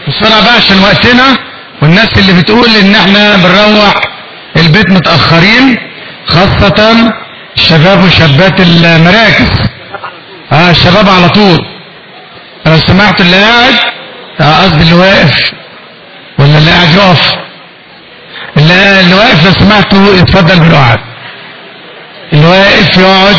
بسرعة بقى عشان وقتنا والناس اللي بتقول ان احنا بنروح البيت متأخرين خاصة الشباب وشابات المراكز اه الشباب على طول لو سمحت اللي قاعد آه، قصدي اللي واقف ولا اللي قاعد يقف اللي, اللي واقف لو سمحتوا اتفضل بالقعد اللي واقف يقعد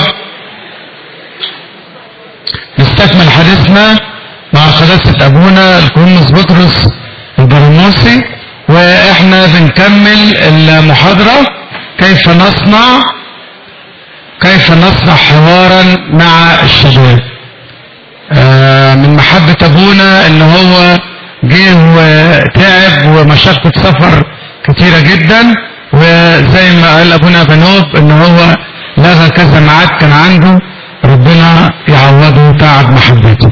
نستكمل حديثنا مع قداسة أبونا القديس بطرس البرنوسي وإحنا بنكمل المحاضرة كيف نصنع كيف نصنع حوارا مع الشباب آه، من محبة أبونا إن هو جه وتعب ومشقة سفر كتيرة جدا وزي ما قال أبونا بنوب إن هو لغى كذا ميعاد كان عنده ربنا يعوضه تعب محبته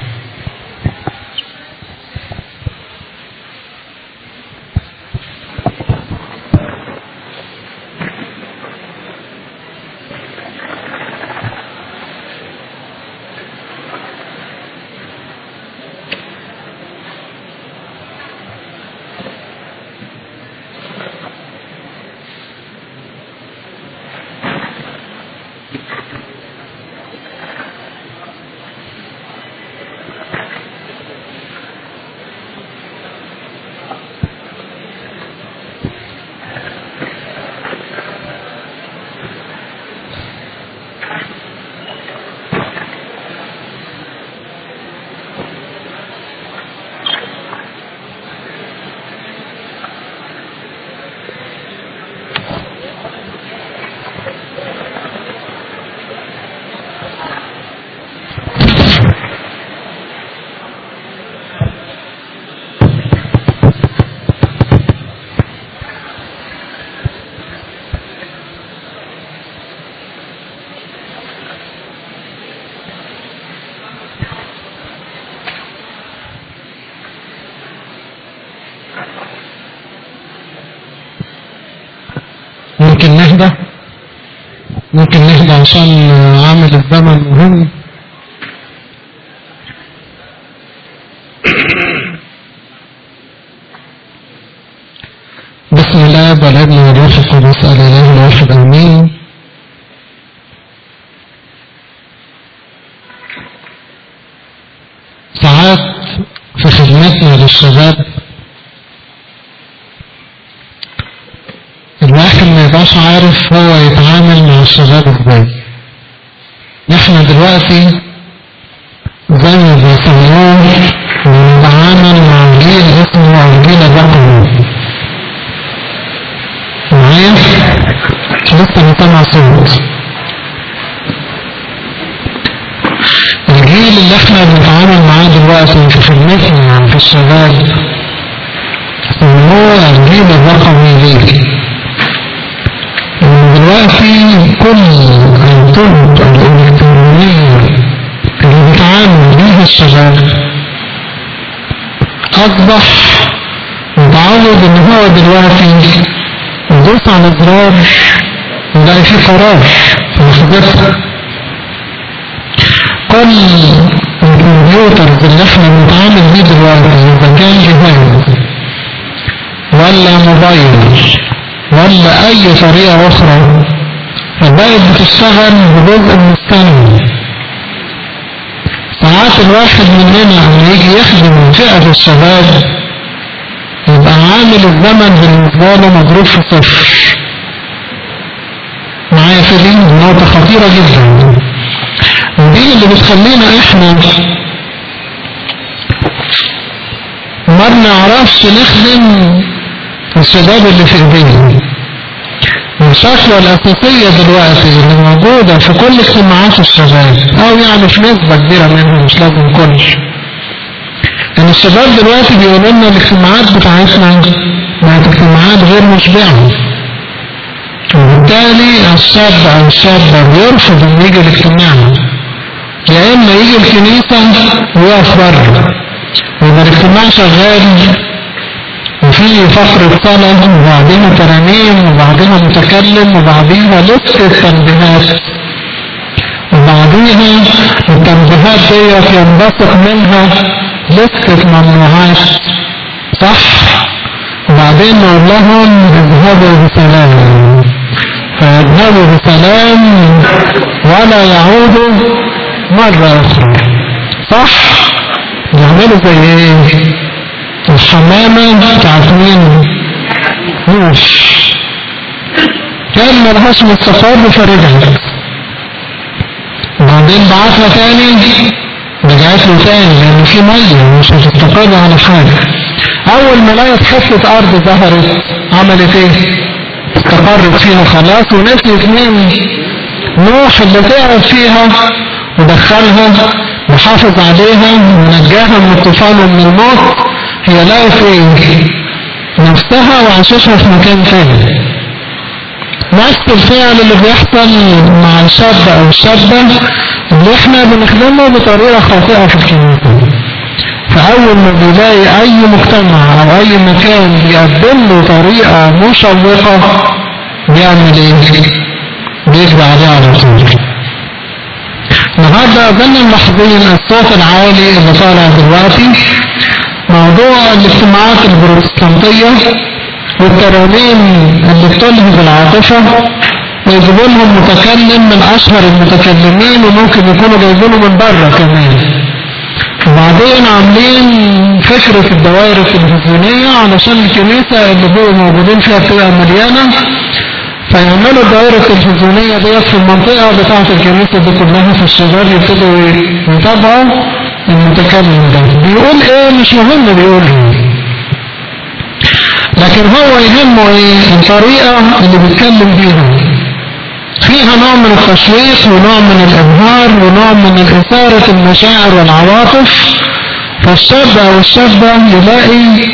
ممكن نهدى ممكن نهدى عشان عامل الزمن مهم بسم الله والابن والروح القدس الاله الواحد امين ساعات في خدمتنا للشباب الواحد ما يبقاش عارف هو يتعامل مع الشباب ازاي احنا دلوقتي زي ما بيسموه بنتعامل مع جيل اسمه الجيل الرقمي معايا لسه بسمع صوت الجيل اللي احنا بنتعامل معاه دلوقتي في خدمتنا في الشباب سموه الجيل الرقمي ليه دلوقتي كل الطرق الإلكترونية اللي بيتعامل بيها الشباب أصبح متعود إن هو دلوقتي يدوس على زرار يلاقي فيه قرار في لحظتها كل الكمبيوترز اللي احنا بنتعامل بيه دلوقتي إذا كان جهاز ولا موبايل ولا اي طريقة اخرى فبقت بتشتغل بجزء من الثانية ساعات الواحد مننا لما يجي يخدم فئة الشباب يبقى عامل الزمن بالنسبة له مضروب في صفر معايا في دي نقطة خطيرة جدا ودي اللي بتخلينا احنا ما بنعرفش نخدم الشباب اللي في ايدينا الشكوى الأساسية دلوقتي اللي موجودة في كل اجتماعات الشباب أو يعني في نسبة كبيرة منها مش لازم كل إن الشباب دلوقتي بيقولوا لنا الاجتماعات بتاعتنا بقت اجتماعات غير مشبعة وبالتالي الشاب أو الشابة بيرفض إنه يجي الاجتماع يا إما يجي الكنيسة ويقف بره ويبقى الاجتماع شغال وفي فقرة صلاة وبعدين ترانيم وبعدين متكلم وبعدين لسه تنبيهات وبعديها التنبيهات ديت ينبثق منها لسه ممنوعات صح وبعدين نقول لهم اذهبوا بسلام فيذهبوا بسلام ولا يعودوا مرة أخرى صح يعملوا زي ايه الحمامة بتاعت مين نوش كان ملهاش مستقر فرجعت وبعدين بعتها تاني رجعت له تاني لان في ميه مش هتستقر على حاجه اول ما لقت حته ارض ظهرت عملت ايه استقرت فيها خلاص ونسيت مين نوح اللي تعب فيها ودخلها وحافظ عليها ونجاها من الطوفان ومن الموت هي لقت ايه نفسها وعاشتها في مكان تاني نفس الفعل اللي بيحصل مع الشاب او الشابة اللي احنا بنخدمه بطريقة خاطئة في الكنيسة فأول ما بيلاقي أي مجتمع أو أي مكان بيقدم له طريقة مشوقة بيعمل إيه؟ بيجري عليه على طول. النهارده أظن ملاحظين الصوت العالي اللي طالع دلوقتي موضوع الاجتماعات البروتستانتية والترانيم اللي بتلهب العاطفة ويجيبوا لهم متكلم من أشهر المتكلمين وممكن يكونوا جايبينه من بره كمان وبعدين عاملين فكرة الدوائر التلفزيونية علشان الكنيسة اللي بقوا موجودين فيها بتبقى مليانة فيعملوا الدوائر التلفزيونية ديت في المنطقة بتاعة الكنيسة دي كلها فالشباب يبتدوا يتابعوا المتكلم ده بيقول ايه مش مهم بيقول ايه لكن هو يهمه ايه الطريقة اللي بيتكلم بيها فيها نوع من التشويق ونوع من الابهار ونوع من اثارة المشاعر والعواطف فالشاب او الشابة يلاقي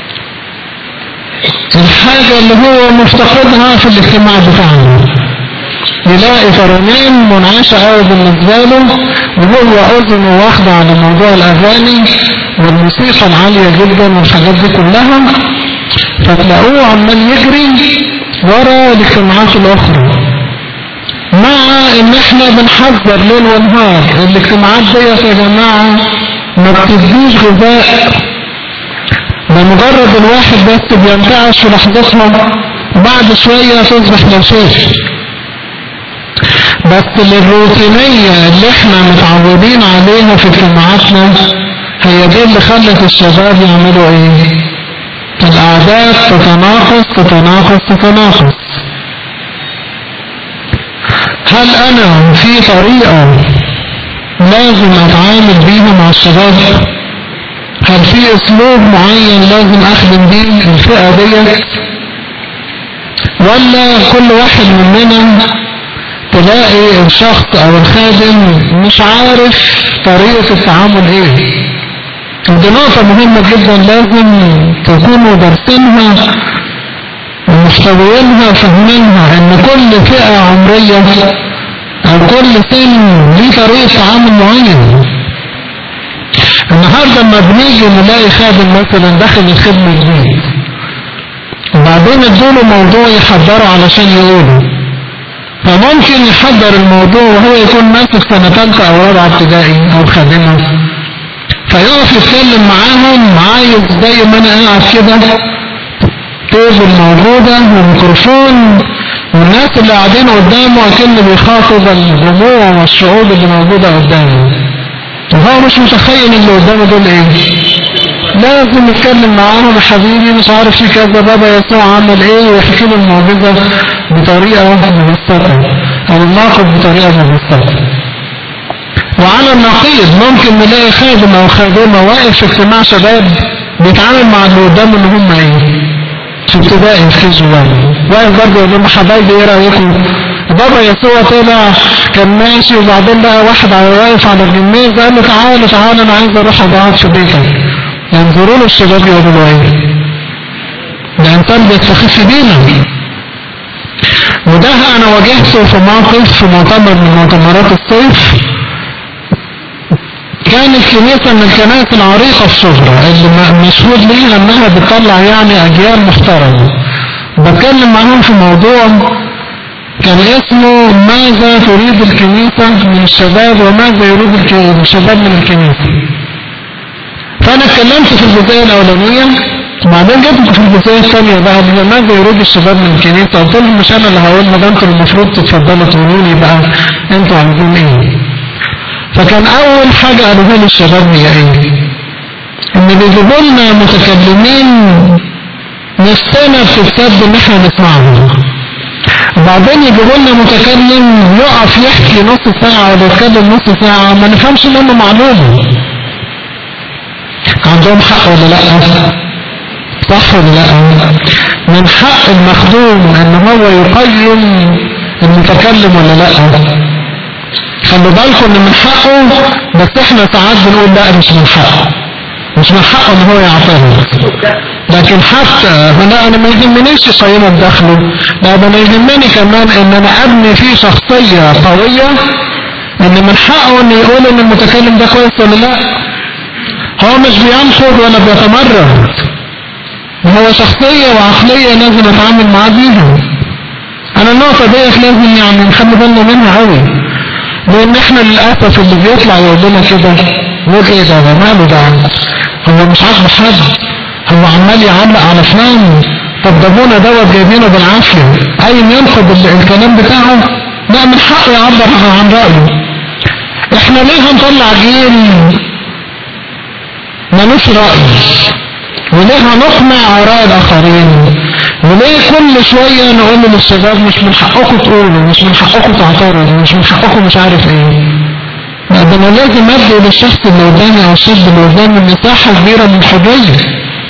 الحاجة اللي هو مفتقدها في الاجتماع بتاعنا يلاقي ترانيم منعشة قوي بالنسبة له وهو اذنه واخدة على موضوع الاغاني والموسيقى العالية جدا والحاجات دي كلها فتلاقوه عمال يجري ورا الاجتماعات الاخرى مع ان احنا بنحذر ليل ونهار الاجتماعات ديت يا جماعة ما بتديش غذاء ده مجرد الواحد بس بينتعش في لحظتها بعد شوية تصبح نشاش بس الروتينية اللي احنا متعودين عليها في اجتماعاتنا هي دي اللي خلت الشباب يعملوا ايه الأعداد تتناقص تتناقص تتناقص هل أنا في طريقة لازم أتعامل بيها مع الشباب هل في أسلوب معين لازم أخدم بيه الفئة ديت ولا كل واحد مننا تلاقي الشخص أو الخادم مش عارف طريقة التعامل إيه ودي نقطة مهمة جدا لازم تكونوا دارسينها ومستويينها وفاهمينها ان كل فئة عمرية او كل سن ليه طريقة تعامل معين النهاردة لما بنيجي نلاقي خادم مثلا داخل الخدمة جديد وبعدين ادوله موضوع يحضره علشان يقوله فممكن يحضر الموضوع وهو يكون ماسك سنة تالتة او رابعة ابتدائي او خادمة فيقف يتكلم معاهم عايز زي ما انا قاعد كده تيبل موجودة والميكروفون والناس اللي قاعدين قدامه اكن بيخاطب الجموع والشعوب اللي موجودة قدامه وهو مش متخيل اللي قدامه دول ايه لازم يتكلم معاهم يا حبيبي مش عارف في كذا بابا يسوع عمل ايه ويحكي له المعجزة بطريقة مبسطة او الموقف بطريقة مبسطة وعلى النقيض ممكن نلاقي خادم او خادمة واقف في اجتماع شباب بيتعامل مع اللي قدامه ان هم ايه في ابتدائي في جوال واقف برضه يقول لهم حبايبي ايه رايكم بابا يسوع طلع كان ماشي وبعدين لقى واحد على واقف على الجميز قال له تعالى تعالى انا عايز اروح اقعد في بيتك ينظروا له الشباب يقولوا له ايه ده انسان بيستخف بينا وده انا واجهته في موقف في مؤتمر من مؤتمرات الصيف كانت كنيسة من الكنائس العريقة الصغرى اللي مشهود ليها انها بتطلع يعني اجيال محترمة بتكلم معاهم في موضوع كان اسمه ماذا تريد الكنيسة من الشباب وماذا يريد الشباب من الكنيسة فانا اتكلمت في الجزئية الاولانية وبعدين جبت في الجزئية الثانية بقى لماذا يريد الشباب من الكنيسة قلت لهم مش انا اللي هقول ما ده انتوا المفروض تتفضلوا تقولوا لي بقى انتوا عايزين ايه فكان اول حاجة قالوها لي الشباب هي ايه ان بيجيبوا لنا متكلمين نفسنا بتتسد ان احنا نسمعهم وبعدين يجيبوا لنا متكلم يقف يحكي نص ساعة ولا يتكلم نص ساعة ما نفهمش منه معلومة عندهم حق ولا لا صح ولا لا من حق المخدوم ان هو يقيم المتكلم ولا لا خلوا بالكم ان من حقه بس احنا ساعات بنقول لا مش من حقه مش من حقه ان هو يعترض لكن حتى هنا انا ما يهمنيش قيمه بدخله لا ده انا يهمني كمان ان انا ابني فيه شخصيه قويه ان من حقه ان يقول ان المتكلم ده كويس ولا لا هو مش بينقد ولا بيتمرد هو شخصية وعقلية لازم اتعامل معاه بيها انا النقطة ديت لازم يعني نخلي بالنا منها قوي لان احنا للاسف اللي بيطلع يقول لنا كده نقول ايه ده ده ماله ده هو مش عاجبه حد هو عمال يعلق على فلان طب ده ابونا دوت جايبينه بالعافية اي ينقد ال- الكلام بتاعه لا من حقه يعبر عن رأيه احنا ليه هنطلع جيل ملوش رأي وليه هنقمع آراء الآخرين وليه كل شوية نقول للشباب مش من حقكم تقولوا مش من حقكم تعترضوا مش من حقكم مش عارف ايه لا ده انا لازم ادي للشخص اللي قدامي او الشاب اللي قدامي مساحة كبيرة من الحرية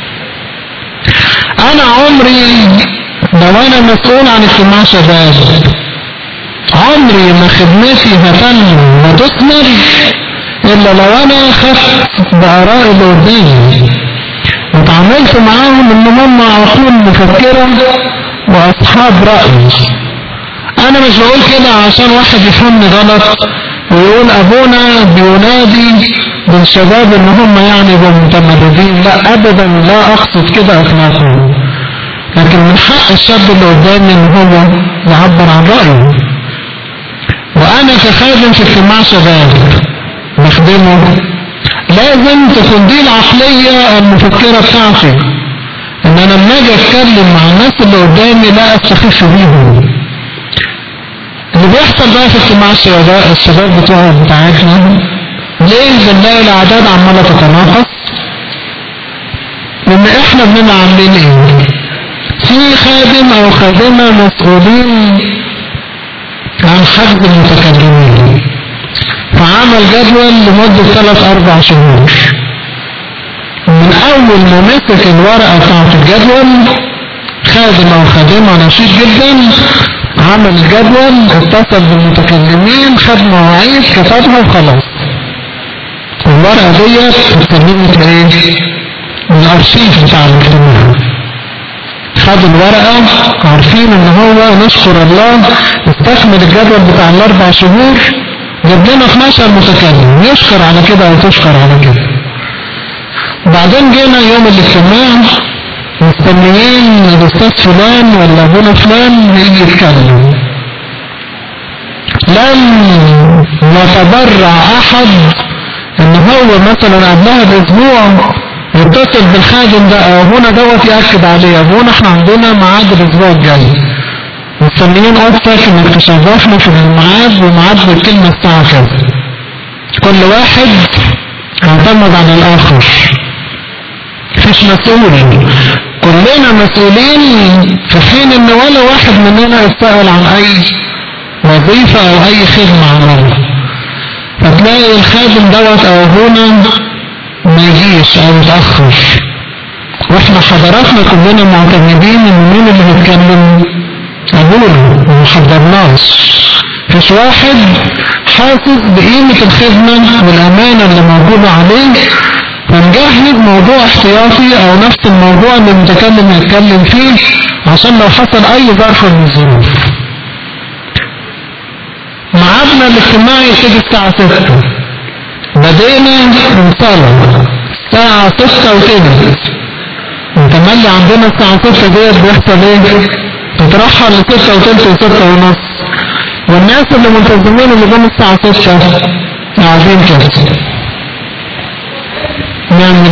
انا عمري لو انا مسؤول عن اجتماع شباب عمري ما خدمتي هتنمو وتثمر الا لو انا خدت باراء اللي قدامي وتعاملت معاهم ان هم عقول مفكرة واصحاب رأي انا مش بقول كده عشان واحد يفهمني غلط ويقول ابونا بينادي بالشباب ان هم يعني يبقوا متمردين لا ابدا لا اقصد كده اطلاقا لكن من حق الشاب اللي قدامي ان هو يعبر عن رأيه وانا كخادم في اجتماع شباب بخدمه لازم تكون دي العقلية المفكرة بتاعتي ان انا لما اجي اتكلم مع الناس اللي قدامي لا استخف بيهم اللي بيحصل بقى في اجتماع الشباب الشباب بتوع بتاعتنا ليه بنلاقي الاعداد عمالة تتناقص لان احنا بنبقى عاملين ايه في خادم او خادمة مسؤولين عن حجز المتكلمين فعمل جدول لمدة ثلاث أربع شهور من أول ما مسك الورقة بتاعت الجدول خادم أو خادمة نشيط جدا عمل الجدول اتصل بالمتكلمين خد مواعيد كتبها وخلاص الورقة ديت اتسلمت ايه؟ الأرشيف بتاع الاجتماع خد الورقة عارفين ان هو نشكر الله استكمل الجدول بتاع الاربع شهور جاب لنا 12 متكلم يشكر على كده او تشكر على كده بعدين جينا يوم الاجتماع مستنيين الاستاذ فلان ولا ابونا فلان يجي يتكلم لم يتبرع احد ان هو مثلا قبلها باسبوع يتصل بالخادم ده او ابونا دوت ياكد عليه ابونا احنا عندنا ميعاد الاسبوع الجاي مستنيين اوضتك انك تشرفنا في الميعاد وميعاد بالكلمه الساعه كذا كل واحد اعتمد على الاخر مفيش مسؤول كلنا مسؤولين في حين ان ولا واحد مننا يسأل عن اي وظيفة او اي خدمة عملها فتلاقي الخادم دوت او ابونا ما يجيش او يتأخر واحنا حضراتنا كلنا معتمدين ان مين اللي هيتكلم ابونا وما حضرناش مفيش واحد حاسس بقيمة الخدمة والامانة اللي موجودة عليه فنجهز موضوع احتياطي او نفس الموضوع اللي المتكلم يتكلم فيه عشان لو حصل اي ظرف من الظروف ميعادنا الاجتماعي يبتدي الساعة 6 بدينا نصلي الساعة 6 وتلت وتملي عندنا الساعة 6 ديت بيحصل ايه؟ تترحل ل 6 وتلت و 6 ونص والناس اللي ملتزمين اللي بين الساعة 6 قاعدين كده نعمل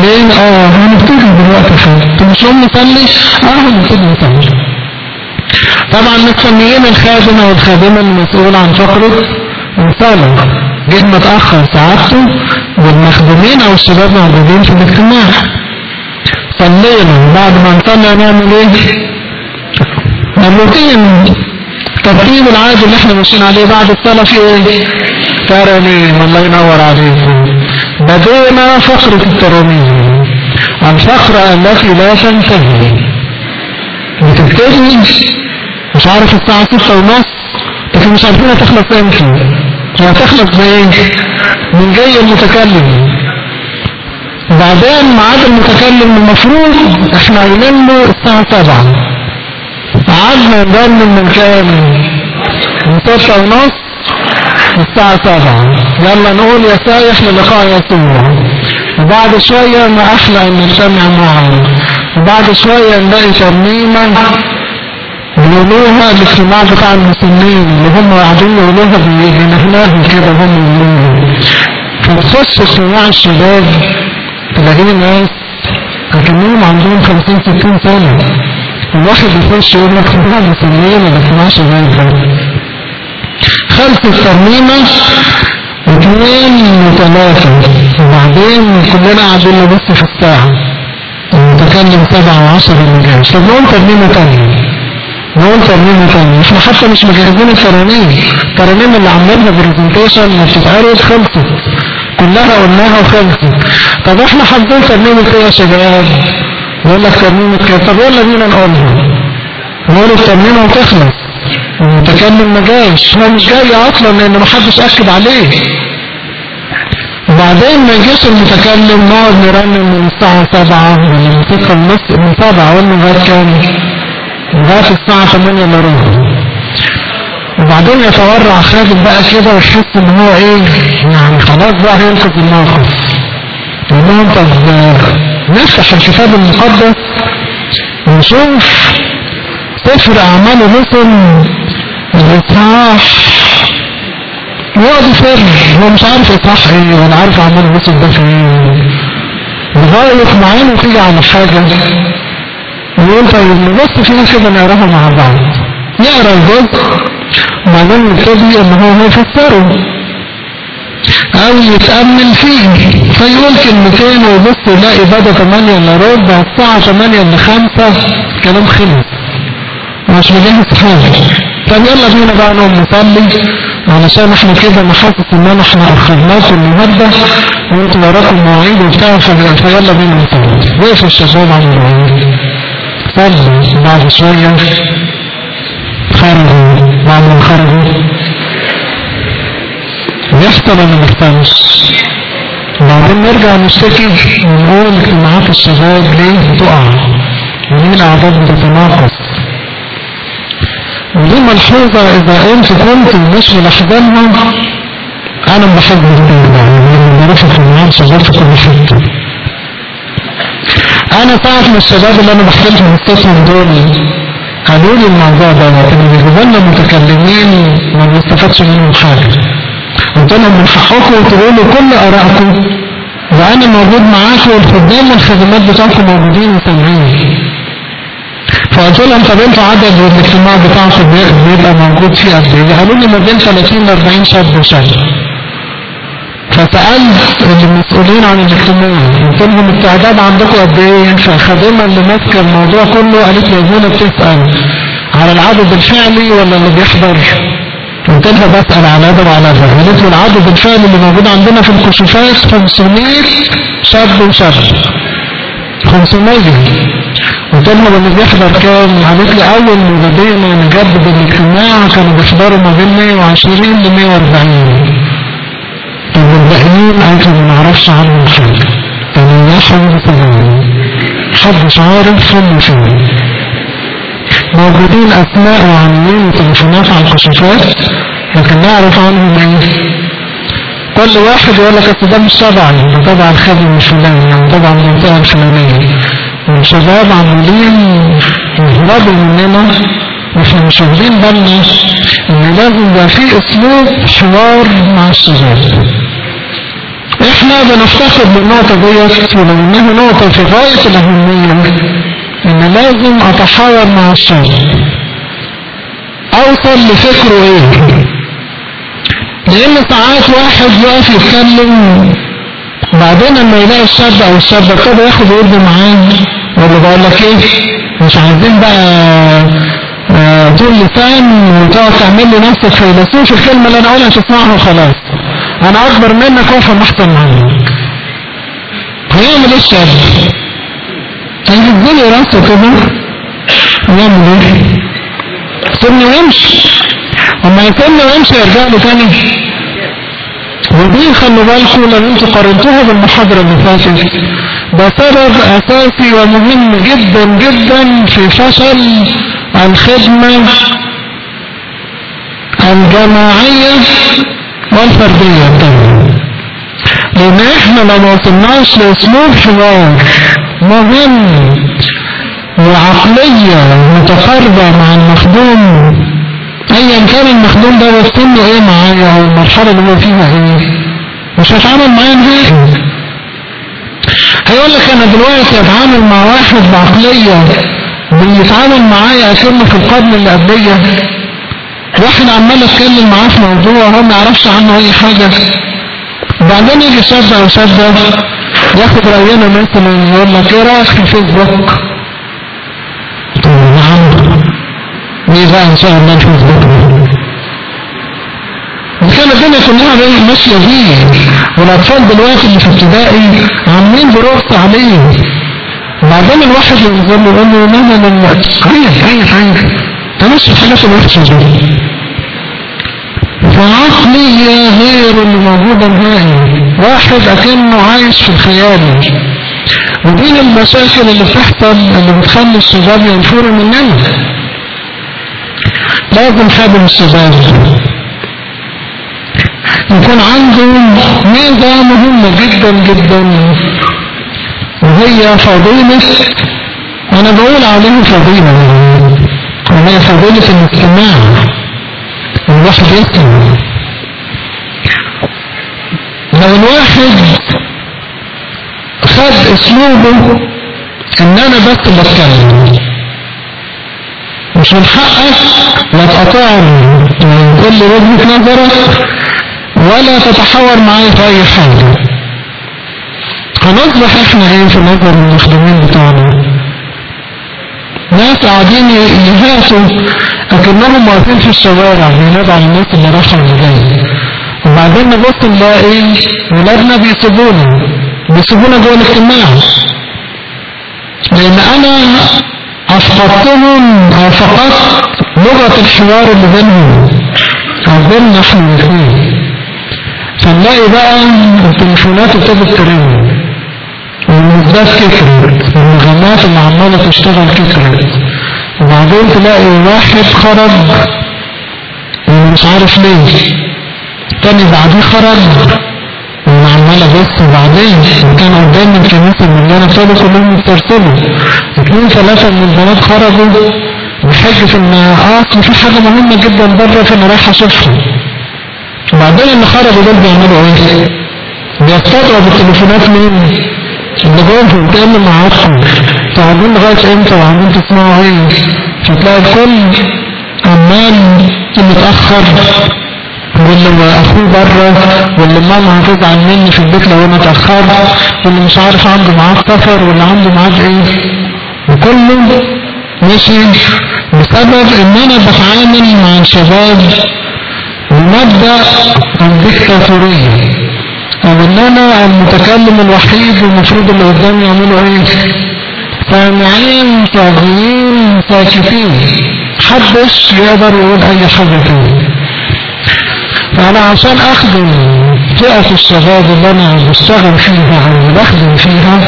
عليه اه هنبتدي دلوقتي خير انت مش هم نصلي اه هنبتدي نصلي طبعا مستنيين الخادم او الخادمة المسؤول عن فقرة الصلاة جيت متأخر ساعدته والمخدومين او الشباب موجودين في الاجتماع صلينا بعد ما نصلي هنعمل ايه؟ الروتين الترتيب العادي اللي احنا ماشيين عليه بعد الصلاة في ايه؟ ترانيم الله ينور عليكم بدينا فقرة الترانيم الفقرة التي لا تنتهي بتبتدي مش عارف الساعة ستة ونص لكن مش عارفين هتخلص امتى وهتخلص بايه؟ من جاي المتكلم وبعدين ميعاد المتكلم المفروض احنا قايلين له الساعة سبعة قعدنا نرنم من كام؟ من ستة ونص الساعة سبعة يلا نقول يا سايح للقاء يسوع وبعد شوية ما أحلى أن نجتمع معه وبعد شوية نلاقي ترنيمة بيقولوها الاجتماع بتاع المسلمين اللي هم قاعدين يقولوها بنهلاهم كده هم يقولوها فتخش اجتماع الشباب تلاقيه ناس أكنهم عندهم 50 60 سنة الواحد يخش يقول لك اجتماع مسلمين ولا اجتماع شباب ده خلف الترميمة اثنين وثلاثة وبعدين كلنا قاعدين نبص في الساعة المتكلم سبعة وعشرة اللي جاي طب نقول ترميمة تانية نقول ترميمة تانية احنا حتى مش مجهزين الترانيم الترانيم اللي عملنا برزنتيشن ما بتتعرض خلصت كلها قلناها وخلصت طب احنا حافظين ترميمة ايه يا شباب؟ يقول لك ترميمة كده طب يلا بينا نقولها نقول الترميمة وتخلص المتكلم ما جاش هو مش جاي اصلا لان ما حدش اكد عليه وبعدين ما يجيش المتكلم نقعد نرنم من الساعة سبعة ولا من ستة ونص من سبعة ولا لغاية كام؟ لغاية الساعة ثمانية الا ربع وبعدين يتورع خادم بقى كده ويحس ان هو ايه يعني خلاص بقى هينقذ الموقف يقول لهم طب نفتح الكتاب المقدس ونشوف سفر اعمال الرسل الاصحاح هو سر هو مش عارف اصحاح ايه ولا عارف اعمال الرسل ده في ايه لغاية ما عينه تيجي على حاجة يقول طيب نبص فيه كده نقراها مع بعض يقرا الجزء وبعدين نبتدي ان هو يفسره او يتأمل فيه فيقول كلمتين ويبص يلاقي بدأ 8 الا ربع الساعة 8 الا 5 كلام خلص مش مجهز حاجة طب يلا بينا بقى نقوم نصلي علشان احنا كده نحسس ان احنا اخرناكم النهارده وانتوا وراكم مواعيد وبتاع فيلا بينا نصلي وقف الشباب عن المواعيد صلوا بعد شوية خرجوا بعد ما خرجوا يحصل ولا ما يحصلش وبعدين نرجع نشتكي ونقول اجتماعات الشباب ليه بتقع وليه الاعداد بتتناقص ودي ملحوظة إذا أنت كنت مش ملاحظينها أنا بحب الدين يعني بروح في النهار شغال في كل حتة أنا ساعة من الشباب اللي أنا بحكي لهم القسم دول قالوا لي الموضوع ده إن بيجيبوا لنا متكلمين ما بنستفادش منهم حاجة قلت لهم من حقكم تقولوا كل آرائكم وأنا موجود معاكم والخدام والخدمات بتاعكم موجودين وسامعين فقلت لهم طب انتوا عدد الاجتماع بتاعكم بيبقى موجود فيه قد ايه؟ قالوا لي ما بين 30 ل 40 شاب وشاب. فسألت المسؤولين عن الاجتماع قلت لهم التعداد عندكم قد ايه؟ فالخادمة اللي ماسكة الموضوع كله قالت لي زينب بتسأل على العدد الفعلي ولا اللي بيحضر؟ قلت لها بسأل على ده وعلى ده قالت لي العدد الفعلي اللي موجود عندنا في الكشوفات 500 شاب وشاب 500 قلت لها واللي بيحضر كام؟ قالت لي أول ما بدينا نجدد الاجتماع كانوا بيحضروا ما بين 120 ل 140 طب الباقيين قالت لي ما نعرفش عنهم حاجة تنيحهم بتنين محدش عارف هم فين موجودين أسماء وعنوان وتليفونات على الكشوفات لكن نعرف عنهم ايه؟ كل واحد يقول لك اصل ده مش تبعي ده تبع الخادم الفلاني يعني تبع المنطقة الفلانية والشباب عمالين يهربوا مننا واحنا مش واخدين بالنا ان لازم يبقى في اسلوب حوار مع الشباب احنا بنفتقد بالنقطة ديت ولو انها نقطة في غاية الاهمية ان لازم اتحاور مع الشاب اوصل لفكره ايه لان ساعات واحد يقف يتكلم بعدين لما يلاقي الشاب او الشاب ابتدى ياخد ويدي معاه يقول له بقول لك ايه مش عايزين بقى آه، طول لسان وتقعد تعمل لي نفسك فيلسوف الكلمه اللي انا اقولها تسمعها وخلاص انا اكبر منك وافهم احسن منك هيعمل ايه الشاب؟ هيهزلي راسه كده ويعمل ايه؟ يسيبني ويمشي اما يسيبني ويمشي يرجع له تاني ودي خلوا بالكم لو انتوا قارنتوها بالمحاضرة اللي فاتت ده سبب اساسي ومهم جدا جدا في فشل الخدمة الجماعية والفردية طبعا لان احنا لو ما وصلناش لاسلوب حوار مهم وعقلية متقاربة مع المخدوم ايا كان المخدوم ده وصل له ايه معايا او المرحلة اللي هو فيها ايه مش هتعامل معايا نهائي هيقول لك انا دلوقتي اتعامل مع واحد بعقلية بيتعامل معايا اكنه في القرن اللي قبليه واحد عمال اتكلم معاه في موضوع هو ما يعرفش عنه اي حاجة بعدين يجي شاب او شابة ياخد رأينا مثلا يقول لك ايه رايك في الفيسبوك طب نعم ايه بقى ان شاء الله الفيسبوك كان الدنيا كلها بقى ماشية بيه والاطفال دلوقتي اللي في ابتدائي عاملين برقص عليه بعدين الواحد ينزل له يقول له لا لا لا عيط عيط عيط ده مش الحاجات الوحشة دي فعقلية غير اللي موجودة نهائي واحد أكنه عايش في الخيال ودي المشاكل اللي بتحصل اللي بتخلي الشباب ينفروا مننا لازم خادم الشباب يكون عنده ميزة مهمة جدا جدا وهي فضيلة أنا بقول عليها فضيلة وهي فضيلة الاستماع الواحد يسمع لو الواحد خد اسلوبه ان انا بس بتكلم مش من حقك لا تقاطعني من كل وجهة نظرك ولا تتحاور معايا في اي حاجة هنصبح احنا ايه في نظر المخدومين بتوعنا ناس قاعدين يهاتوا اكنهم واقفين في الشوارع بينادوا على الناس اللي رايحه واللي جايه وبعدين نبص نلاقي ولادنا بيسيبونا بيسيبونا جوه الاجتماع لان انا افقدتهم او فقدت لغه الحوار اللي بينهم او بيننا احنا الاثنين فنلاقي بقى التليفونات ابتدت ترن والمزدات كترت والمغنات اللي عمالة تشتغل كترت وبعدين تلاقي واحد خرج ومش عارف ليه تاني بعديه خرج وانا عمال ابص وبعدين كان قدام الكنيسه من اللي انا ابتدوا كلهم يسترسلوا اتنين ثلاثه من البنات خرجوا بحجه ان اه اصل في حاجه مهمه جدا بره فانا رايح اشوفها وبعدين اللي خرجوا دول بيعملوا ايه؟ بيستدعوا بالتليفونات مين؟ اللي جوه قدام معاكم قاعدين لغايه امتى وعمالين تسمعوا ايه؟ فتلاقي الكل عمال متاخر واللي اخوه بره واللي ماما هتزعل مني في البيت لو انا اتاخرت واللي مش عارف عنده ميعاد سفر واللي عنده ميعاد ايه وكله ماشي بسبب ان انا بتعامل مع الشباب بمبدا الدكتاتوريه او ان انا المتكلم الوحيد والمفروض اللي قدامي يعملوا ايه سامعين طاغيين ساكتين محدش يقدر يقول اي حاجه فيه فأنا عشان أخدم فئة الشباب اللي أنا بشتغل فيها أو بخدم فيها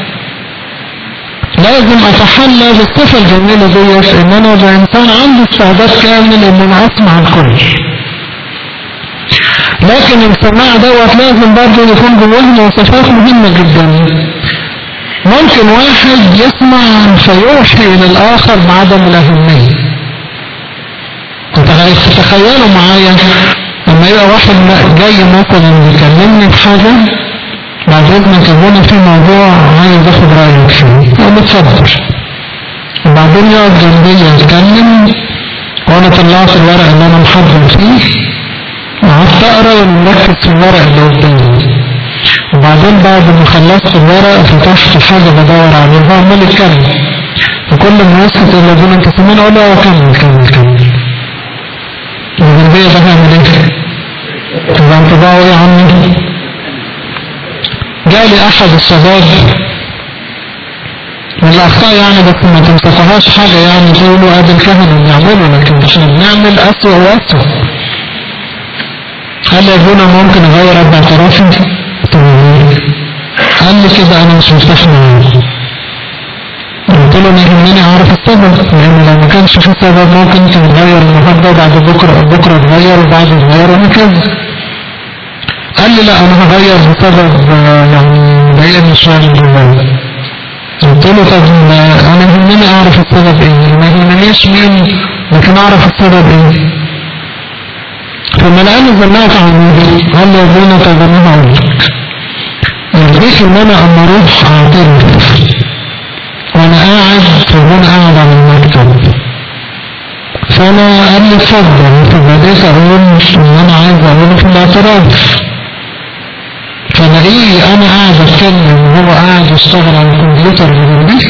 لازم أتحلى بالصفة الجميلة ديت إن أنا بإنسان عندي استعداد كامل إن أنا أسمع الكل لكن السماع دوت لازم برضه يكون جواه مواصفات مهمة جدا ممكن واحد يسمع فيوحي للآخر بعدم الأهمية تتخيلوا معايا لما يبقى واحد جاي مثلا يكلمني في حاجة بعد اذنك هنا في موضوع عايز اخد رايك فيه اقول له اتفضل وبعدين يقعد جنبي يتكلم وانا طلعت الورق اللي انا محضر فيه وقعدت اقرا ونركز في الورق اللي قدامي وبعدين بعد ما خلصت الورق فتحت حاجه بدور عليها وعمال يتكلم وكل ما يسكت يقول لي انت سامعني اقول له اه كمل كمل كمل الجنبيه ده هعمل ايه؟ تبقى انطباعه ايه عني؟ جالي احد الشباب من الاخطاء يعني بس ما تمسكوهاش حاجة يعني تقولوا ادي الكهنة بنعمله لكن احنا بنعمل اسوأ واسوأ قال لي يا ابونا ممكن اغير ابدا اعترافي؟ قال لي كده انا مش مرتاح معاه قلت له ما يهمني اعرف السبب لان لو ما كانش في سبب ممكن تتغير النهارده وبعد بكره بكره تغير وبعد تغير وهكذا قال لي لا انا هغير بسبب آه، يعني ضايقني شويه من جوايا قلت له طب ما انا يهمني اعرف السبب ايه ما يهمنيش مين لكن اعرف السبب ايه فلما لقاني زنقت عمودي قال لي يا ابونا طب انا هقول لك يرضيك ان انا اما اروح اعترف وانا قاعد وانا قاعد على المكتب فانا قال لي اتفضل فبديت اقول ان انا عايز اقوله في الاعتراف فلاقيه انا قاعد اتكلم وهو قاعد يشتغل على الكمبيوتر جنبي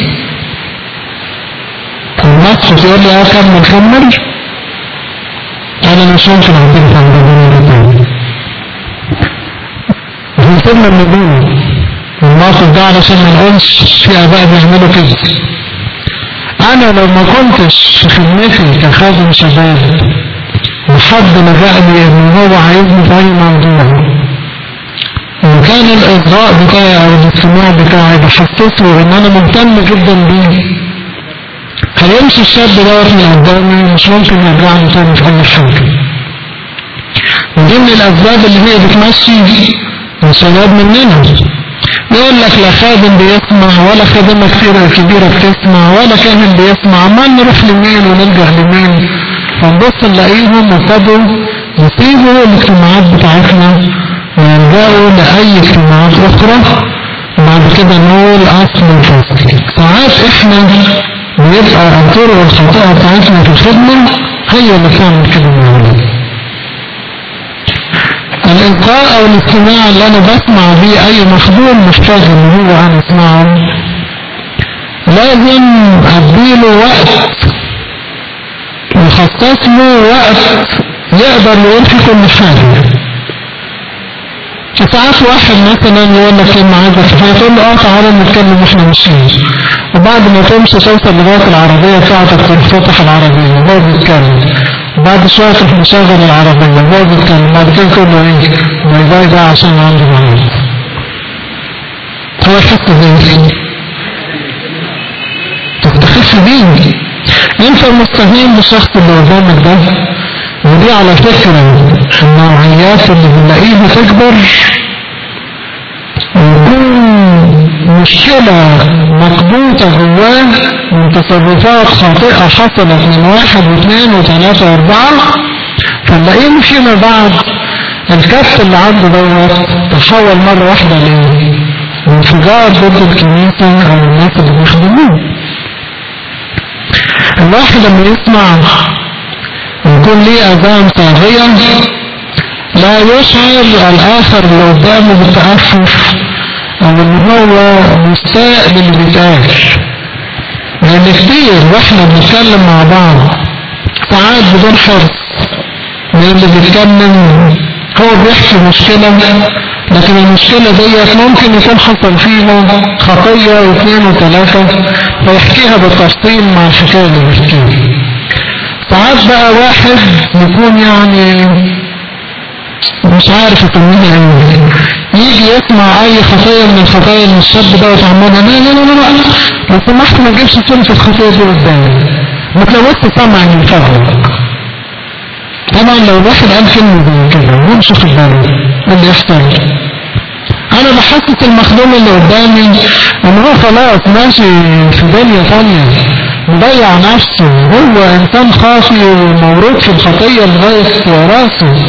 المسخط يقول لي اه كمل كمل انا مش ممكن اعترف عن ربنا ده تاني وصلنا النجوم الموقف ده علشان ما نقولش في اباء بيعملوا كده انا لو ما كنتش في خدمتي كخادم شباب وحد لجأني ان هو عايزني في اي موضوع وكان الاصغاء بتاعي او الاستماع بتاعي بحسسه ان انا مهتم جدا بيه هيمشي الشاب دوت من قدامي مش ممكن يرجعني تاني في اي حاجه ودي من الاسباب اللي هي بتمشي الشباب مننا يقول لك لا خادم بيسمع ولا خادمة كثيرة كبيرة بتسمع ولا كاهن بيسمع عمال نروح لمين ونلجأ لمين فنبص نلاقيهم ابتدوا يسيبوا الاجتماعات بتاعتنا ويلجأوا لأي اجتماعات أخرى وبعد كده نقول أصل الفصل ساعات احنا بيبقى الطرق الخاطئة بتاعتنا في الخدمة هي اللي بتعمل كده معانا الإلقاء أو الاستماع اللي أنا بسمع بيه أي مخدوم محتاج إن هو أنا أسمعه لازم أديله وقت وخصص له وقت يقدر يقول في كل حاجة ساعات واحد مثلا يقول لك كلمة عايزة تقول له اه تعالى نتكلم واحنا ماشيين وبعد ما تمشي توصل لغاية العربية بتاعتك تفتح العربية وهو بيتكلم وبعد شوية تروح مشغل العربية وهو بيتكلم بعد كده تقول له ايه باي باي بقى عشان عندي معاد هو يحس زي تستخف بيه انت مستهين بالشخص اللي قدامك ده ودي على فكرة النوعيات اللي بنلاقيها تكبر ويكون مشكلة مكبوتة جواه من تصرفات خاطئة حصلت من واحد واثنين وثلاثة واربعة فنلاقيه فيما بعد الكف اللي عنده دوت تحول مرة واحدة لانفجار ضد الكنيسة او الناس اللي بيخدموه الواحد لما يسمع يكون ليه اذان طاغية لا يشعر الاخر اللي قدامه بالتأسف او ان هو مستاء باللي بيتقال لان كتير واحنا بنتكلم مع بعض ساعات بدون حرص من اللي بيتكلم هو بيحكي مشكلة لكن المشكلة ديت ممكن يكون حصل فيها خطية واثنين وثلاثة فيحكيها بالتفصيل مع الحكاية اللي بيحكيها ساعات بقى واحد يكون يعني مش عارف يسميها ايه يجي يسمع اي خطية من الخطايا اللي الشاب ده وتعملها لا لا لا لا لا لو سمحت ما تجيبش سيرة الخطية دي قدامي ما تلوثش سمعي من فضلك طبعا لو الواحد قال كلمة زي كده ومش واخد باله ايه اللي يحصل انا بحسس المخدوم اللي قدامي ان هو خلاص ماشي في دنيا ثانية مضيع نفسه هو انسان خاطي ومورود في الخطية لغاية راسه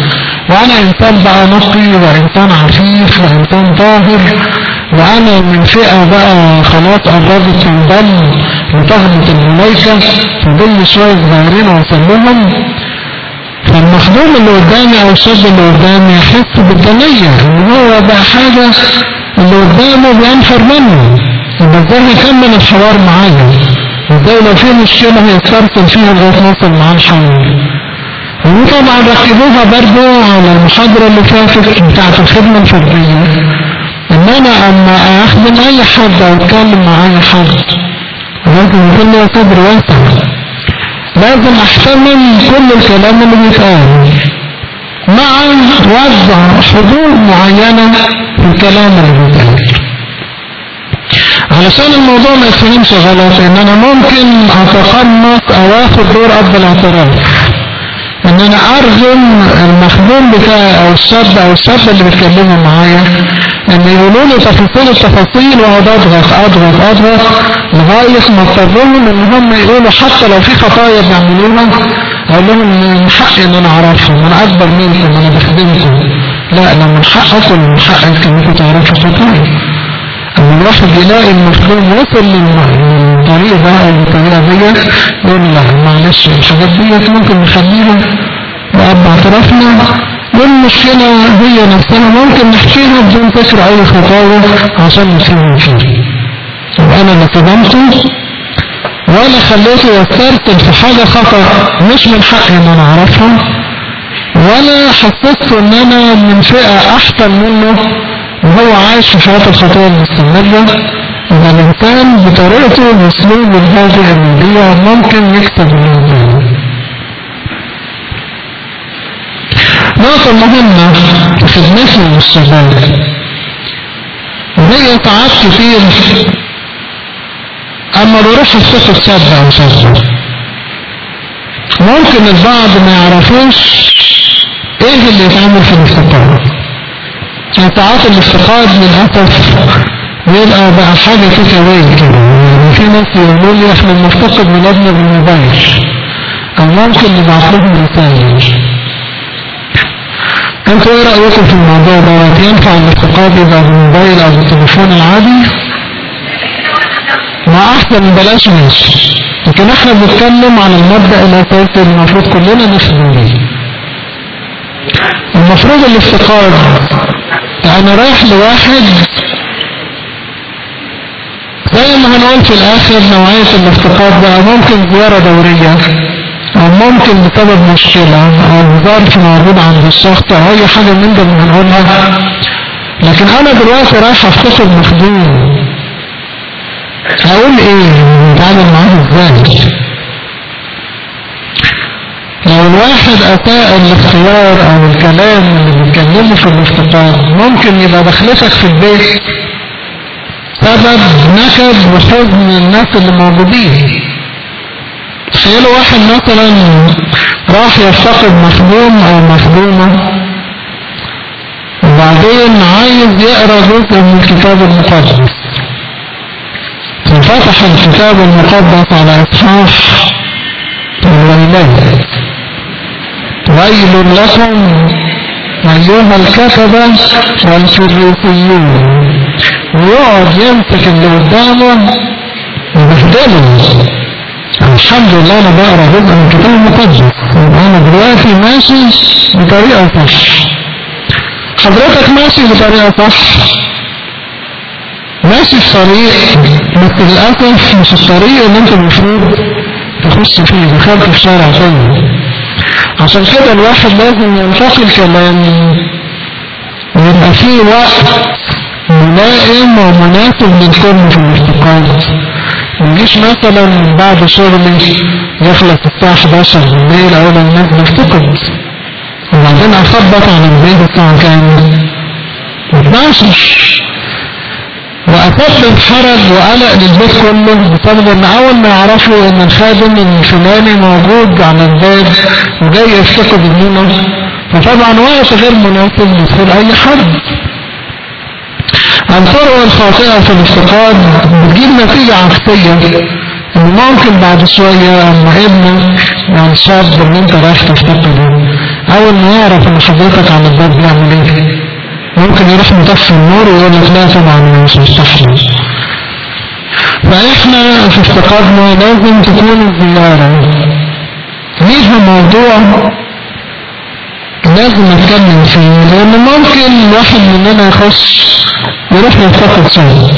وانا انسان بقى نقي وانسان عفيف وانسان طاهر وانا من فئة بقى خلاص قربت تنضم لطغمة الملايكة فضل شوية صغيرين وصلهم فالمخدوم اللي قدامي او الشاب اللي قدامي يحس بالدنية ان هو بقى حاجة اللي قدامه بينفر منه يبقى ازاي هيكمل الحوار معايا ازاي لو في مشكلة هيسترسل فيها لغاية ما اوصل معاه الحل وطبعا ركبوها برضو على المحاضرة اللي فاتت بتاعت الخدمة الفردية ان انا اما اخدم اي حد او اتكلم مع اي حد لازم يكون له صدر واسع لازم احتمل كل الكلام اللي بيتقال مع وضع حدود معينة في الكلام اللي بيتقال علشان الموضوع ما يتفهمش غلط ان انا ممكن اتقمص او اخد دور اب الاعتراف ان انا ارغم المخدوم بتاعي او الشاب او الشابة اللي بيتكلموا معايا ان يقولوا لي تفاصيل التفاصيل واقعد اضغط اضغط اضغط لغاية ما اضطرهم ان هم يقولوا حتى لو في خطايا بيعملوها اقول لهم ان من حقي ان انا اعرفهم انا اكبر منكم انا بخدمكم لا انا من حقكم من حقك انكم تعرفوا خطايا اما الواحد يلاقي المخدوم وصل للطريق ده او الطريقة دي يقول لا معلش الحاجات ديت ممكن نخليها وأب اعترافنا والمشكلة هي نفسنا ممكن نحكيها بدون ذكر أي خطايا عشان نسيبها فيه يبقى أنا اللي صدمته ولا خليته يسترسل في حاجة خطأ مش من حقي إن أنا أعرفها ولا حسسته إن أنا من فئة أحسن منه وهو عايش في حياة الخطايا المستمرة إذا الإنسان بطريقته بأسلوب الهادئ المبيع ممكن يكسب من نقطة مهمة في خدمتنا للشباب وهي ساعات كتير أما بروح الصفة شاب أو شابة ممكن البعض ما يعرفوش إيه اللي يتعمل في الافتقاد ساعات الافتقاد للأسف بيبقى بقى حاجة كده وين كده يعني في ناس يقولوا لي احنا بنفتقد ولادنا بالموبايل أو ممكن نبعت لهم رسائل انتوا ايه رأيكم في الموضوع ده ينفع الافتقاد يبقى بالموبايل او بالتليفون العادي ما احسن من بلاش ماشي لكن احنا بنتكلم عن المبدأ الاساسي اللي المفروض كلنا نخدم بيه المفروض الافتقاد انا رايح لواحد زي ما هنقول في الاخر نوعية الافتقاد بقى ممكن زيارة دورية او ممكن بسبب مشكلة او ظرف موجود عند الشخص او اي حاجة من ده اللي هنقولها لكن انا دلوقتي رايح افتقد مخدوم هقول ايه نتعامل معاه ازاي لو الواحد اتاء الاختيار او الكلام اللي بيتكلمه في الافتقاد ممكن يبقى دخلتك في البيت سبب نكد وحزن الناس اللي موجودين تخيلوا واحد مثلا راح يفتقد مخدوم او مخدومة وبعدين عايز يقرأ جزء من الكتاب المقدس ففتح الكتاب المقدس على اصحاح الويلات ويل لكم ايها الكتبة والفريسيون ويقعد يمسك اللي قدامه ويبهدله الحمد لله انا بقرا جزء من الكتاب المقدس انا دلوقتي ماشي بطريقه صح حضرتك ماشي بطريقه صح ماشي في طريق بس للاسف مش الطريق اللي انت المفروض تخش فيه دخلت في شارع تاني عشان كده الواحد لازم ينتقل كلام ويبقى فيه وقت ملائم ومناسب للكل في الافتقاد مجيش مثلا بعد شغلي يخلص الساعة 11 بالليل اقول الناس بفتقد وبعدين اخبط على البيت الساعة كام 12 واسبب حرج وقلق للبيت كله بسبب ان اول ما يعرفوا ان الخادم الفلاني موجود على الباب وجاي يفتقد ابننا فطبعا وقت غير مناسب لدخول اي حد الطرق الخاطئة في الافتقاد بتجيب نتيجة عكسية ان ممكن بعد شوية اما ابنك يعني الشاب اللي انت رايح تفتقده اول ما يعرف ان حضرتك على الباب بيعمل ايه ممكن يروح مطفي النور ويقول لك لا طبعا أنا مش مستحمل فاحنا في افتقادنا لازم تكون الزيارة ليها موضوع لازم نتكلم فيه لان ممكن واحد مننا يخش يروح يفتقد صوت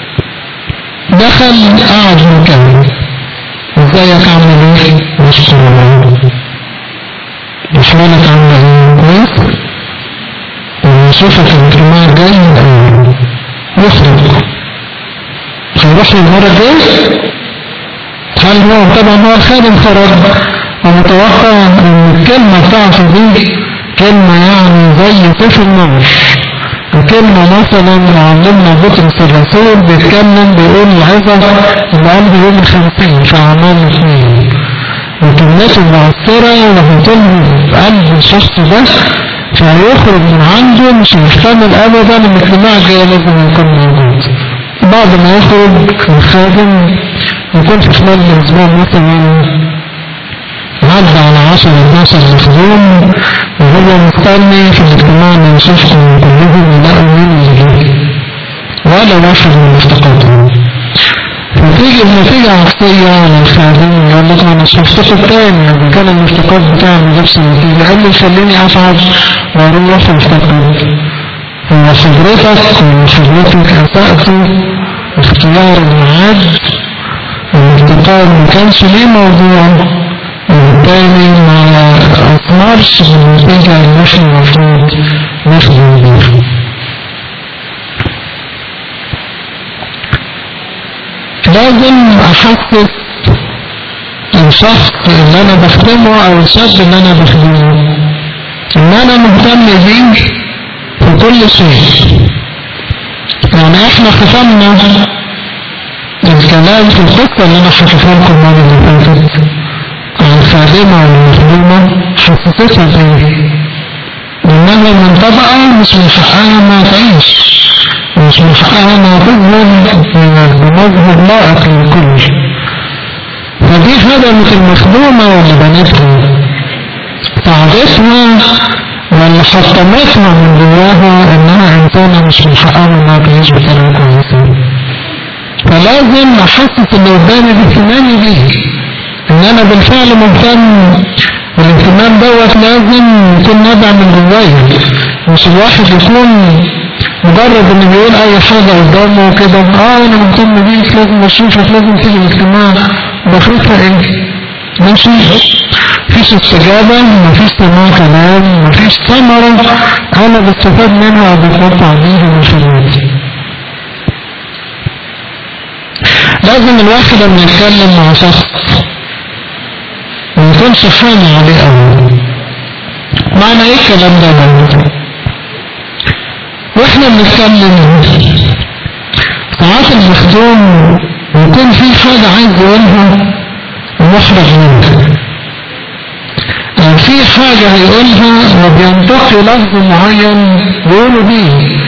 دخل قعد مكان ازيك عامل ايه نشكر الله وفلانك عامل ايه كويس ونشوفك الاجتماع الجاي يخرج هيروح للمرة الجاية هل هو طبعا هو خادم خرج ومتوقع ان الكلمة بتاعته دي كلمة يعني زي سيف النار الكلمة مثلا معلمنا بطرس الرسول بيتكلم بيقول العظة اللي قلب يوم الخمسين في أعمال اثنين وكلمته مؤثرة وهتلهم في قلب الشخص ده فهيخرج من عنده مش محتمل أبدا ان الاجتماع الجاي لازم يكون موجود بعد ما يخرج الخادم يكون في خلال الأسبوع مثلا عدى على 10 12 مخزون وهو مستني في الاجتماع ان يشوفكم كلهم يلاقوا مين اللي جه ولا واحد من افتقادهم فتيجي النتيجة عكسية على الخادم يقول لك انا مش هفتقد تاني اذا كان الافتقاد بتاعي ما جابش نتيجة قال لي خليني اتعب واروح وافتقد هو حضرتك وحضرتك اسأتوا اختيار الميعاد الافتقاد ما كانش ليه موضوع وبالتالي ما أثمرش بالنتيجة اللي احنا المفروض نخدم بيها لازم أحسس الشخص اللي أنا بخدمه أو الشاب اللي أنا بخدمه إن أنا مهتم بيه في كل شيء يعني احنا ختمنا الكلام في الخطة اللي أنا حكيتها لكم المرة اللي فاتت الخادمة والمخدومة حسستها بإيه إنها من طبقة مش من حقها ما تعيش مش من حقها ما تظلم بمظهر لائق للكل فدي خدمة المخدومة واللي بنتها ساعدتها واللي حطمتها من جواها انها انسانة مش من حقها انها تعيش بطريقة كويسة فلازم احسس اللي قدامي باهتمامي بيه ان انا بالفعل مهتم والاهتمام دوت لازم يكون نابع من جوايا مش الواحد يكون مجرد انه بيقول اي حاجة قدامه كده اه انا مهتم بيك لازم اشوفك لازم تيجي الاجتماع بخيطة ايه ماشي مفيش استجابة مفيش سماع كلام مفيش ثمرة انا بستفاد منها وبتمتع بيها من خلالي لازم الواحد لما يتكلم مع شخص ما يكونش حامي عليه قوي معنى ايه الكلام ده بقى واحنا بنتكلم ساعات المخدوم يكون في حاجة عايز يقولها ومحرج منها او في حاجة هيقولها وبينتقي لفظ معين يقوله بيه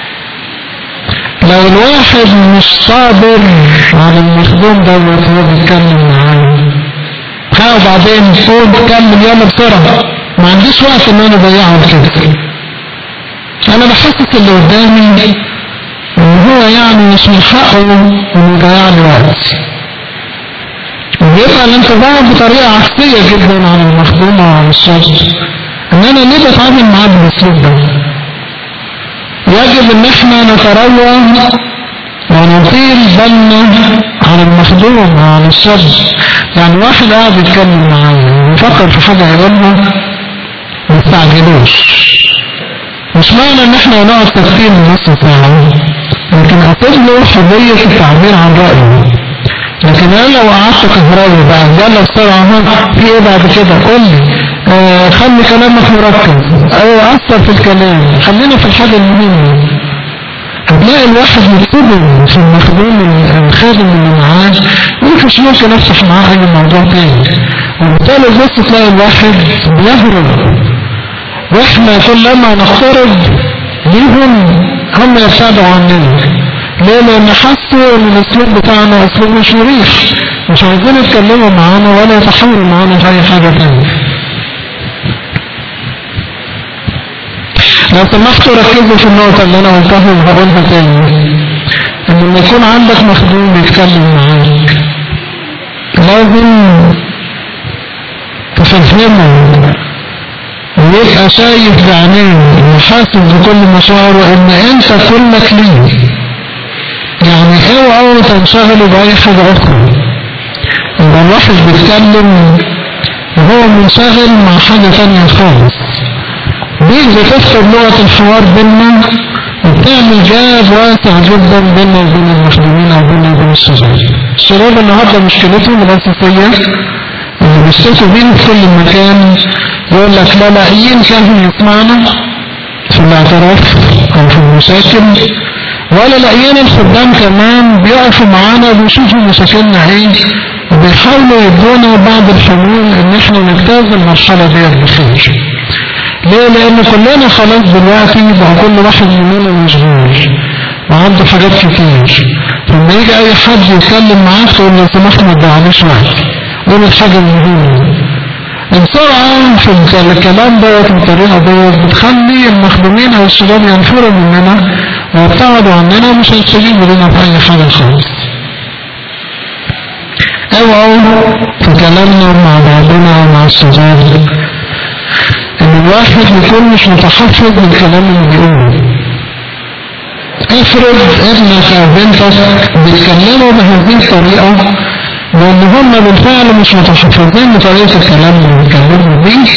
لو الواحد مش صابر على المخدوم دوت وهو بيتكلم معاه ها وبعدين قول اتكلم يلا بسرعة ما عنديش وقت ان انا اضيعه كده انا بحسس اللي قدامي ان هو يعني مش من حقه انه يضيع لي وقت وبيبقى الانتظار بطريقة عكسية جدا عن المخدومة وعن الشخص ان انا ليه بتعامل معاه بالاسلوب ده يجب ان احنا نتروى ونطيل بالنا عن المخدوم وعن الشاب يعني واحد قاعد يتكلم معايا ويفكر في حاجة يقولها ما تستعجلوش مش معنى ان احنا نقعد تفكير نص ساعة لكن اسيب له حرية التعبير عن رأيه لكن انا لو قعدت كهرباء بقى يلا بسرعة ها في ايه بعد كده قول لي آه خلي كلامك مركز او اثر في الكلام خلينا في الحاجة المهمة هتلاقي الواحد يكتبه في المخدوم الخادم اللي معاه يقول مش ممكن افتح معاه اي موضوع تاني وبالتالي بص تلاقي الواحد بيهرب واحنا كلما نقترب ليهم هم يبتعدوا عننا ليه لان حسوا ان الاسلوب بتاعنا اسلوب مش مريح مش عايزين يتكلموا معانا ولا يتحاوروا معانا في اي حاجة تانية لو سمحتوا ركزوا في النقطة اللي أنا قلتها وهقولها تاني إن لما يكون عندك مخدوم بيتكلم معاك لازم تفهمه ويبقى شايف بعينيه وحاسس بكل مشاعره ان انت كلك ليه يعني اوعوا تنشغلوا باي حاجة اخرى يبقى الواحد بيتكلم وهو منشغل مع حاجة تانية خالص دي بتفقد لغة الحوار بيننا وبتعمل جاب واسع جدا بيننا وبين المخدومين او بيننا وبين الشباب الشباب النهارده مشكلتهم الاساسية اللي بيشتكوا بيه في كل مكان يقول لك لا لاقيين كان يسمعنا في الاعتراف او في المشاكل ولا لاقيين الخدام كمان بيقفوا معانا وبيشوفوا مشاكلنا ايه وبيحاولوا يدونا بعض الحلول ان احنا نجتاز المرحلة دي بخير ليه لان كلنا خلاص دلوقتي بقى كل واحد مننا مشغول وعنده حاجات كتير لما يجي اي حد يتكلم معاك تقول له سمحت ما تضيعنيش وقت قول الحاجة المهمة السرعة في الكلام دوت الطريقة دوت بتخلي المخدومين او الشباب ينفروا مننا ويبتعدوا عننا ومش هيستجيبوا لنا في اي حاجة خالص اوعوا في كلامنا مع بعضنا ومع الشباب ان الواحد يكون مش متحفظ من الكلام اللي بيقوله افرض ابنك او بنتك بيتكلموا بهذه الطريقة لان هم بالفعل مش متحفظين بطريقة الكلام اللي بيتكلموا بيه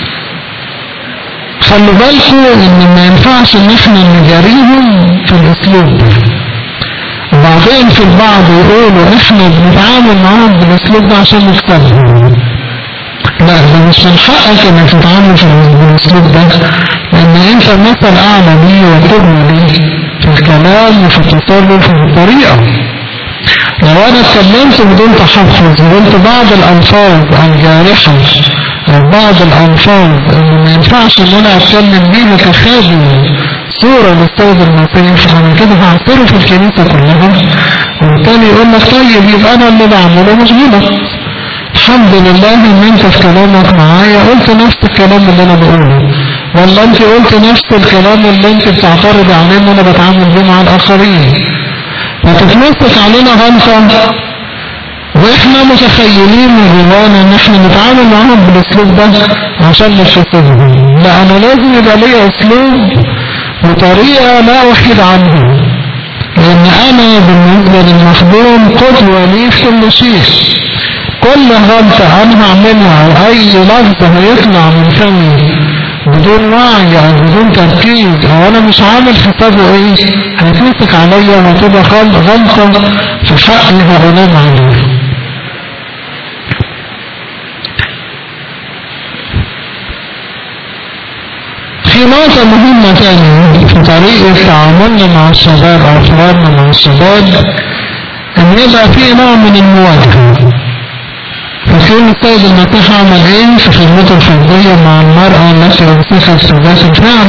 خلوا بالكم ان ما ينفعش ان احنا نجاريهم في الاسلوب ده وبعدين في البعض يقولوا احنا بنتعامل معاهم بالاسلوب ده عشان نكسبهم لا ده مش من حقك انك تتعامل في بالاسلوب ده لان انت مثل اعلى ليه وقدوة ليه في الكلام وفي التصرف وفي الطريقة لو انا اتكلمت بدون تحفظ وقلت بعض الالفاظ الجارحة او بعض الالفاظ اللي ما ينفعش ان انا اتكلم بيها كخادم صورة للسيد المسيح انا كده هعصره في الكنيسة كلها والتاني يقول لك طيب يبقى انا اللي بعمله مش غلط الحمد لله ان انت في كلامك معايا قلت نفس الكلام اللي انا بقوله ولا انت قلت نفس الكلام اللي انت بتعترض عليه ان انا بتعامل بيه مع الاخرين فتتمسك علينا غلطة واحنا متخيلين من جوانا ان احنا نتعامل معاهم بالاسلوب ده عشان نفسدهم لا انا لازم يبقى ليا اسلوب وطريقة لا وحيد عنه لان انا بالنسبة للمخدوم قدوة لي في كل شيء كل غلطة انا هعملها او اي لفظ هيطلع من فمي بدون وعي او بدون تركيز او انا مش عامل حسابه ايه هيتمسك عليا وهتبقى غلطة في حقي هأنام عليها في نقطة مهمة تانية في طريقة تعاملنا مع الشباب أو حوارنا مع الشباب إن يبقى في نوع من المواجهة فكان السيد المسيح عمل إيه في خدمته الفردية مع المرأة التي وثقت في ذات الفعل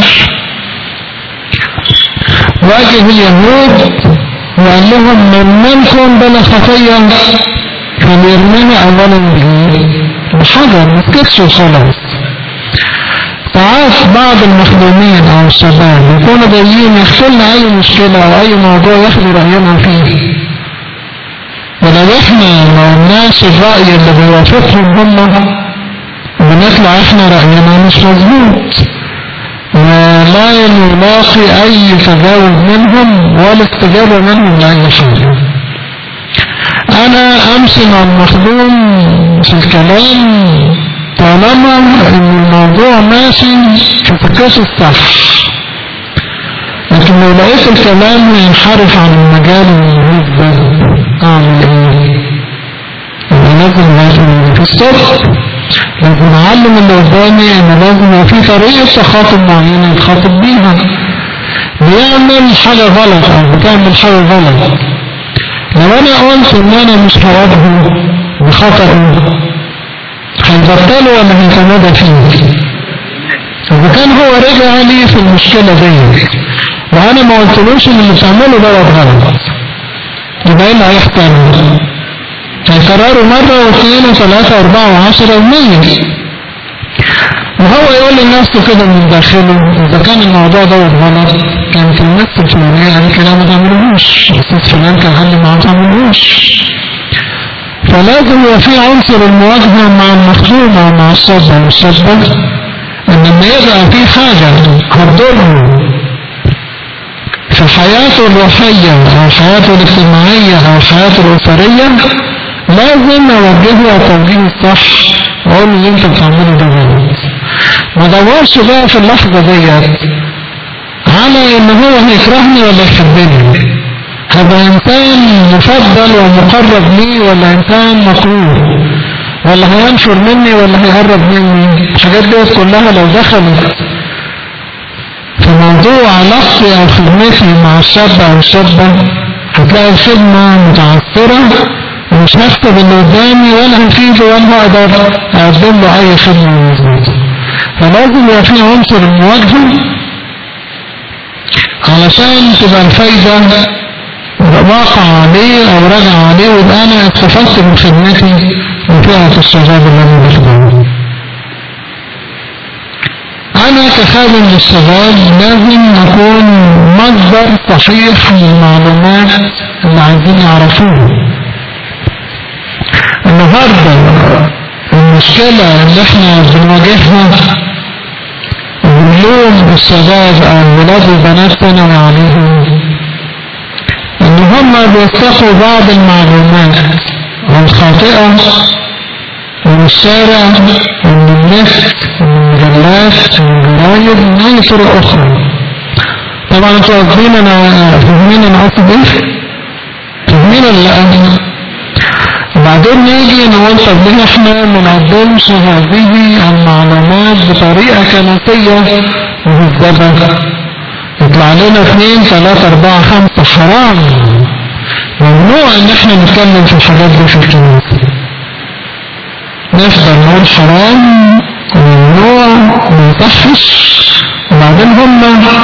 واجه اليهود وقال لهم من منكم بلا خطية فليرميها أولا بحجر ما تكتش وخلاص ساعات بعض المخدومين او الشباب يكونوا جايين يحكوا لنا اي مشكلة او اي موضوع ياخدوا رأينا فيه ولو احنا ما قلناش الرأي اللي بيوافقهم هم بنطلع احنا رأينا مش مظبوط ولا نلاقي اي تجاوب منهم ولا استجابة منهم لأي حاجة انا امشي مع المخدوم في الكلام طالما ان الموضوع ماشي في سكته الصح لكن لو لقيت الكلام ينحرف عن المجال المناسب اعمل ايه؟ يبقى لازم لازم في الصدق لازم اعلم اللي قدامي ان لازم يبقى في طريقه تخاطب معينه يتخاطب بيها بيعمل حاجه غلط او بتعمل حاجه غلط لو انا قلت ان انا مش هواجهه بخطأ هيبطلوا ولا هيتمادى فيه اذا كان هو رجع لي في المشكلة دي وانا ما قلتلوش ان اللي بتعمله دوت غلط يبقى ايه اللي هيحصل هيكرروا مرة واثنين وثلاثة واربعة وعشرة ومية وهو وهو يقول لنفسه كده من داخله إذا كان الموضوع ده غلط كانت الناس الفلانية قال كده ما تعملوش الأستاذ فلان كان قال لي ما تعملوش فلازم يبقى في عنصر المواجهة مع المخدومة ومع الصدى والصدى ان لما يبقى في حاجة هتضره في حياته الروحية او حياته الاجتماعية او حياته الاسرية لازم اوجهه التوجيه الصح واقول له اللي انت بتعمله ده غلط ما دورش بقى في اللحظة ديت على ان هو هيكرهني ولا يحبني هذا انسان مفضل ومقرب لي ولا انسان مكروه ولا هينفر مني ولا هيقرب مني الحاجات دي كلها لو دخلت في موضوع علاقتي او خدمتي مع الشاب او الشابة هتلاقي الخدمة متعثرة ومش هكتب اللي قدامي ولا هفيده ولا هقدر اقدم له اي خدمة مظبوطة فلازم يبقى في عنصر المواجهة علشان تبقى الفايدة واقع عليه او راجع عليه ويبقى انا استفدت من خدمتي وفئة الشباب اللي انا بخدمه انا كخادم للشباب لازم اكون مصدر صحيح للمعلومات اللي عايزين يعرفوها النهارده المشكلة اللي احنا بنواجهها اليوم الشباب او الولاد والبنات ثانوي عليهم ان هم بيتقوا بعض المعلومات الخاطئة من الشارع ومن النت ومن المجلات ومن الجرايد ومن اي طرق اخرى طبعا انتوا قاصدين انا فاهمين انا قصد ايه؟ فاهمين ولا لا؟ وبعدين نيجي نقول طب ليه احنا ما نقدمش هذه المعلومات بطريقة كنسية مهذبة يطلع لنا اثنين ثلاثة اربعة خمسة حرام ممنوع ان احنا نتكلم في الحاجات دي في الكنيسة نفضل نقول حرام وممنوع ما يصحش وبعدين هم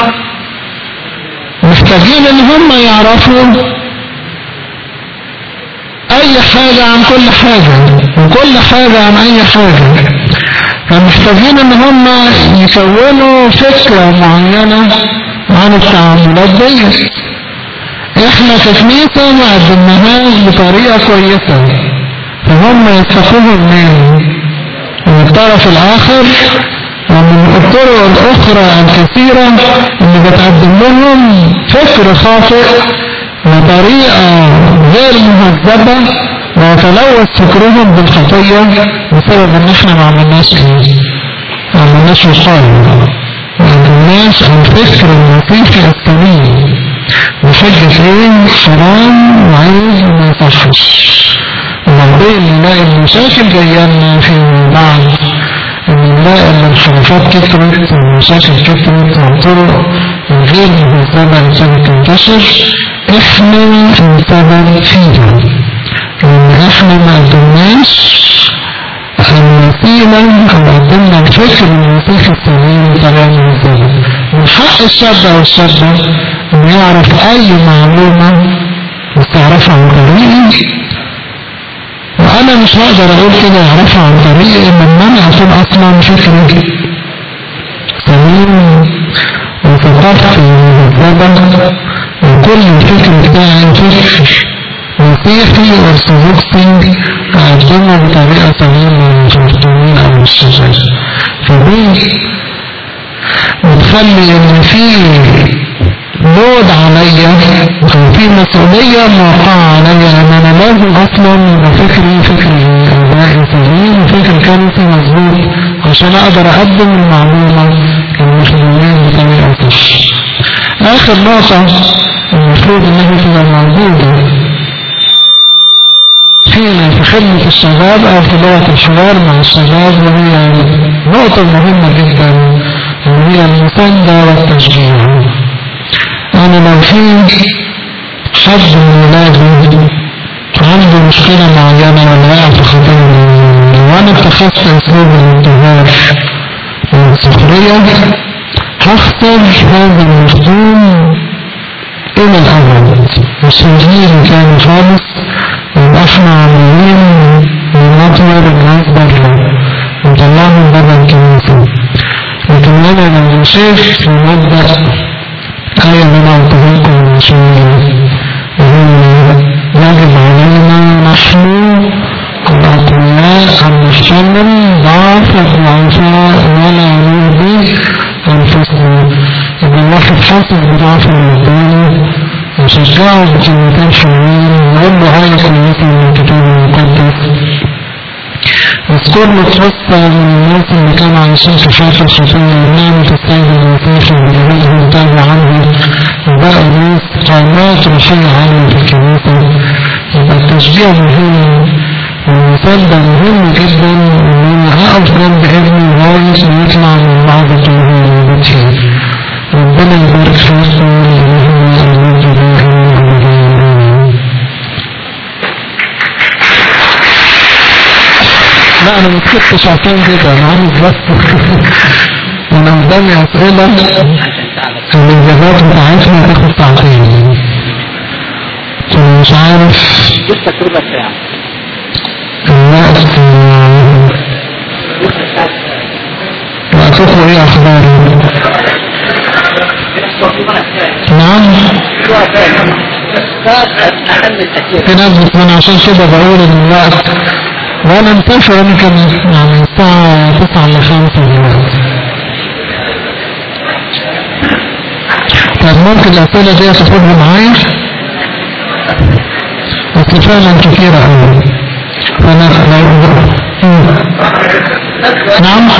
محتاجين ان هم يعرفوا اي حاجة عن كل حاجة وكل حاجة عن اي حاجة فمحتاجين ان هم يكونوا فكرة معينة عن التعاملات دي احنا ككنيسة ما قدمناهاش بطريقة كويسة فهم يستفيدوا منين من الطرف الاخر ومن الطرق الاخرى الكثيرة اللي بتقدم لهم فكر خاطئ بطريقة غير مهذبة ويتلوث فكرهم بالخطية بسبب ان احنا ما عملناش ايه ما عملناش وقاية ما عملناش الفكر المسيحي السليم بحجة ايه حرام وعيب وما يصحش وبعدين نلاقي المشاكل جاية لنا في بعض ان نلاقي الانحرافات كترت والمشاكل كترت والطرق الغير مهذبة اللي كانت تنتشر احنا السبب فيها لان احنا ما قدمناش الوسيلة او قدمنا الفكر المسيحي السليم بطريقة مهذبة من حق الشاب او الشابة انه يعرف اي معلومة يستعرفها عن طريقي وانا مش هقدر اقول كده يعرفها عن طريقي لما انا اكون اصلا فكري سليم وثقافتي مهذبة وكل الفكر بتاعي فكر مسيحي ارثوذكسي اقدمه بطريقة سليمة مش مخدومين او مش شغال فدي بتخلي ان في لود عليا او في مسؤولية موقعة عليا ان انا لازم اصلا يبقى فكري فكري ابائي سليم وفكر كنسي مظبوط عشان اقدر اقدم المعلومة للمخدومين بطريقة صح اخر نقطة المفروض انها تبقى موجودة فينا في خدمة الشباب او في لغة الحوار مع الشباب وهي نقطة مهمة جدا وهي المساندة والتشجيع انا لو في حد من ولادي عنده مشكلة معينة ولا واقع في خطية وانا اتخذت اسلوب الانتظار والسخرية هختار هذا المخدوم الى الابد مش هنجيب كان خالص يبقى احنا عاملين نطور الناس بره نطلعهم بره الكنيسة أنا شايف في مبدأ آية من أعطيكم من شوية وهو يجب علينا نحن الأقوياء أن نحتمل ضعف الضعفاء ولا نرضي أنفسنا إذا الواحد حاسس بضعف الرباني وشجعه بكلمتين حلوين وقول له آية كويسة من الكتاب المقدس اذكر له قصة من الناس اللي كانوا عايشين في حياة الخطية ونعمة السيد المسيح وبرهيه وتابع عنه وبقى ناس قامات روحية عالية في الكنيسة يبقى التشجيع مهم والمثال ده مهم جدا ان انا اقف جنب ابني لغاية ما يطلع من بعض الطرق اللي موجود فيه ربنا يبارك فيكم اللي هو المجد لله لا انا ما سكتش عشان كده انا عايز بس انا قدامي اسئله الاجابات بتاعتنا تاخد ساعتين فمش عارف لسه ربع ساعة الوقت وقتكم ايه اخباره نعم أهم الأشياء في ناس بتكون عشان كده بقول ان الوقت وانا مسافر يمكن يعني الساعة تسعة الا خمسة دلوقتي طب ممكن الأسئلة دي تاخدها معايا أصل فعلا كتيرة أوي فأنا لو مم. نعم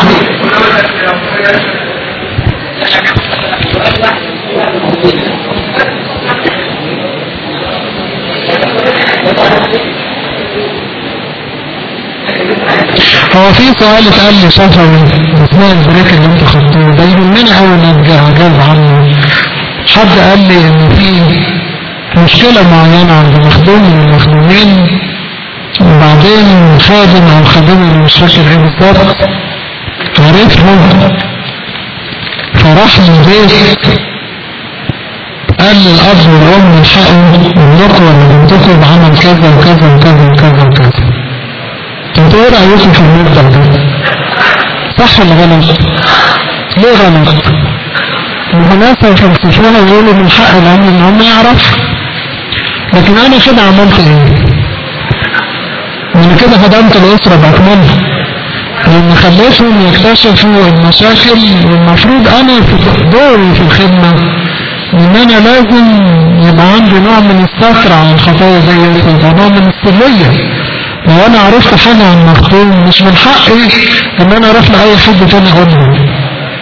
هو في سؤال اتقال لي شفوي اثناء البريك اللي انت خدتوه ده يهمني قوي ان اجاوب عنه حد قال لي ان في مشكلة معينة عند مخدوم من المخدومين وبعدين خادم او خادمة مش فاكر ايه بالظبط عرفهم فراح البيت قال للأب والأم الحقوا ابنكم ولا بنتكم بعمل كذا وكذا وكذا وكذا وكذا انتوا ايه رأيكم في المبدأ ده؟ صح ولا غلط؟ ليه غلط؟ الناس يفلسفوها ويقولوا من حق الأم ان هم يعرفوا لكن انا كده عملت ايه؟ انا كده هدمت الأسرة بأكملها لما خليتهم يكتشفوا المشاكل والمفروض انا في دوري في الخدمة ان انا لازم يبقى عندي نوع من الستر عن الخطايا ديت ويبقى نوع من السرية لو انا عرفت حاجة عن مخطوم مش من حقي ان انا اروح لاي حد تاني اقولها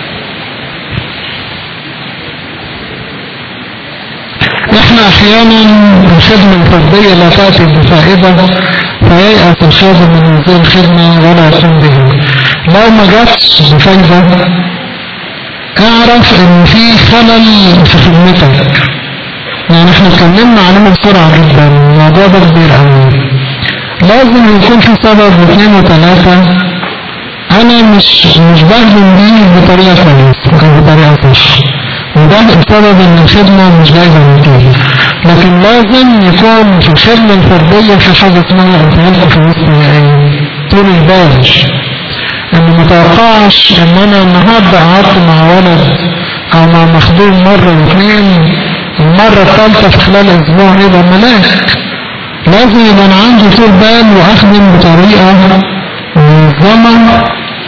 احنا احيانا الخدمة الفردية لا تأتي بفائدة فييأس الخادم من هذه الخدمة ولا يقوم بها لو ما جاتش بفايدة اعرف ان في خلل في خدمتك يعني احنا اتكلمنا عليه بسرعة جدا الموضوع ده كبير قوي لازم يكون في سبب واثنين وثلاثة انا مش مش بخدم بيه بطريقة كويسة او بطريقة صح وده بسبب ان الخدمة مش جايبة نتيجة لكن لازم يكون في الخدمة الفردية في حاجة اسمها انتهاك في وسط طول البال ان متوقعش ان انا النهاردة قعدت مع ولد او مع مخدوم مرة واثنين المرة الثالثة في خلال اسبوع يبقى ملاك لازم يبقى أنا عندي طول بال واخدم بطريقة منظمة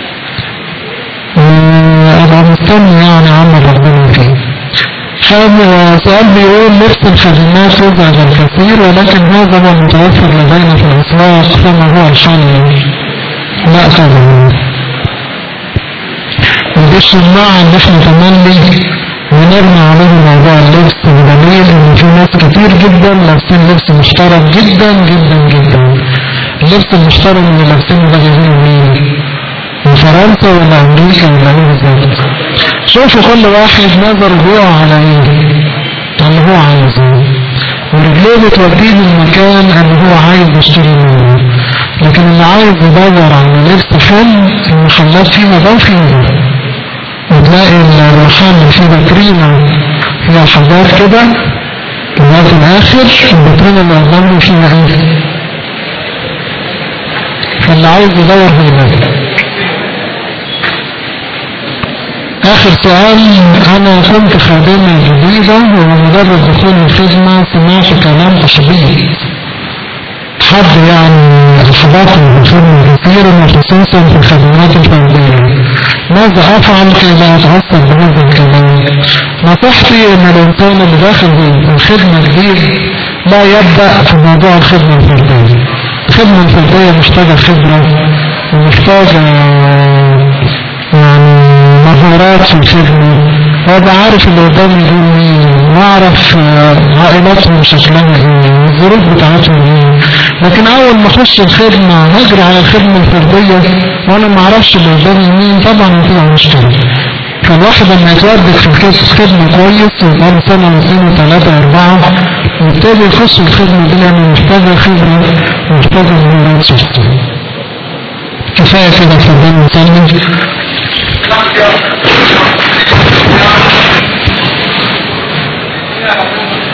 وابقى مستني يعني عمل ربنا فيه هذا سؤال بيقول لبس الخدمات يزعج الكثير ولكن هذا هو المتوفر لدينا في الاسواق فما هو الحل لا طبعا ودي الشماعة اللي احنا تملي ونرمي عليه موضوع اللبس بدليل ان في ناس كتير جدا لابسين لبس محترم جدا جدا جدا اللبس المحترم اللي لابسينه ده جايبينه منين؟ من فرنسا ولا امريكا ولا ايه بالظبط؟ شوفوا كل واحد نظر جوه على ايه؟ على اللي هو عايزه ورجليه بتوديه للمكان اللي هو عايز يشتري منه لكن اللي عايز يدور على لبس حلو المحلات فيه نظافة وتلاقي المحل فيه باترينا فيها حاجات كده لغاية في الآخر الباترينا اللي قدامه فيها ايه؟ فاللي عايز يدور هيلاقي آخر سؤال أنا كنت خادمة جديدة ومجرد دخول الخدمة سمعت كلام تشبيه حد يعني أحبطني بالخدمة كثيرا وخصوصا في الخدمات الفردية ماذا أفعل كي لا أتعصب بهذا الكلام نصيحتي أن الإنسان اللي داخل الخدمة جديد لا يبدأ في موضوع الخدمة الفردية الخدمة الفردية محتاجة خبرة ومحتاجة يعني مهارات في الخدمة وابقى عارف اللي قدامي دول مين واعرف آه، عائلاتهم شكلها ايه الظروف بتاعتهم ايه لكن اول ما اخش الخدمة هجري على الخدمة الفردية وانا ما اعرفش اللي قدامي مين طبعا هتبقى مشكلة فالواحد لما يتوظف في الخد- الخدمة كويس ويبقى له سنة واثنين وثلاثة واربعة ويبتدي يخش الخدمة دي لانه محتاجة خبرة ومحتاجة مهارات شخصية كفاية كده اتفضلوا نصلي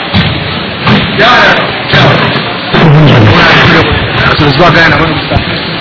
الاسبوع الجاي انا